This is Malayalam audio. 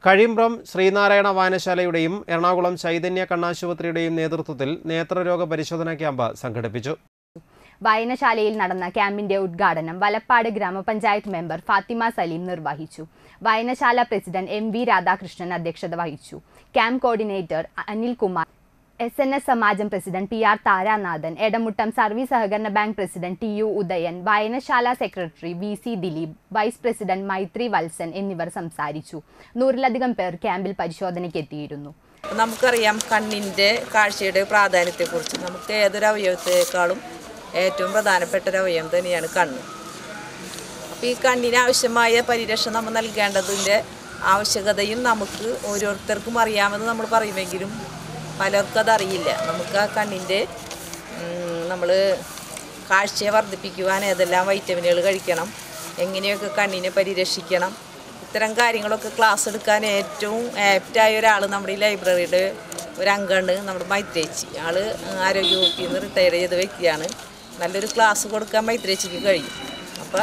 കഴിമ്പ്രം ശ്രീനാരായണ വായനശാലയുടെയും എറണാകുളം ചൈതന്യ കണ്ണാശുപത്രിയുടെയും നേതൃത്വത്തിൽ നേത്രരോഗ പരിശോധനാ ക്യാമ്പ് സംഘടിപ്പിച്ചു വായനശാലയിൽ നടന്ന ക്യാമ്പിന്റെ ഉദ്ഘാടനം വലപ്പാട് ഗ്രാമപഞ്ചായത്ത് മെമ്പർ ഫാത്തിമ സലീം നിർവഹിച്ചു വായനശാല പ്രസിഡന്റ് എം വി രാധാകൃഷ്ണൻ അധ്യക്ഷത വഹിച്ചു camp coordinator Anilkumar S N S സമാജം president P R Tharanathan Edamuttam service സഹകരണ bank president T U Udayan വായനശാല secretary V C Dileep vice president Maithri Valsan എന്നിവർ സംസാരിച്ചു നൂറിലധികം പേർ ക്യാമ്പിൽ പരിശോധനയ്ക്കെത്തിയിരുന്നു നമുക്കറിയാം കണ്ണിൻ്റെ കാഴ്ചയുടെ പ്രാധാന്യത്തെക്കുറിച്ച് നമുക്ക് ഏതൊരു അവയവത്തെക്കാളും ഏറ്റവും പ്രധാനപ്പെട്ട ഒരു അവയവം തന്നെയാണ് കണ്ണ് അപ്പോൾ ഈ കണ്ണിന് ആവശ്യമായ പരിരക്ഷ നമ്മൾ നൽകേണ്ടതിൻ്റെ ആവശ്യകതയും നമുക്ക് ഓരോരുത്തർക്കും അറിയാമെന്ന് നമ്മൾ പറയുമെങ്കിലും പലർക്കും അതറിയില്ല നമുക്ക് ആ കണ്ണിൻ്റെ നമ്മൾ കാഴ്ചയെ വർദ്ധിപ്പിക്കുവാൻ ഏതെല്ലാം വൈറ്റമിനുകൾ കഴിക്കണം എങ്ങനെയൊക്കെ കണ്ണിനെ പരിരക്ഷിക്കണം ഇത്തരം കാര്യങ്ങളൊക്കെ ക്ലാസ് എടുക്കാൻ ഏറ്റവും ആപ്റ്റായ ഒരാൾ നമ്മുടെ ഈ ലൈബ്രറിയുടെ ഒരു അംഗമാണ് നമ്മുടെ മൈത്രേച്ചി ആൾ ആരോഗ്യവകുപ്പിൽ നിന്ന് റിട്ടയർ ചെയ്ത വ്യക്തിയാണ് നല്ലൊരു ക്ലാസ് കൊടുക്കാൻ മൈത്രേച്ചിക്ക് കഴിയും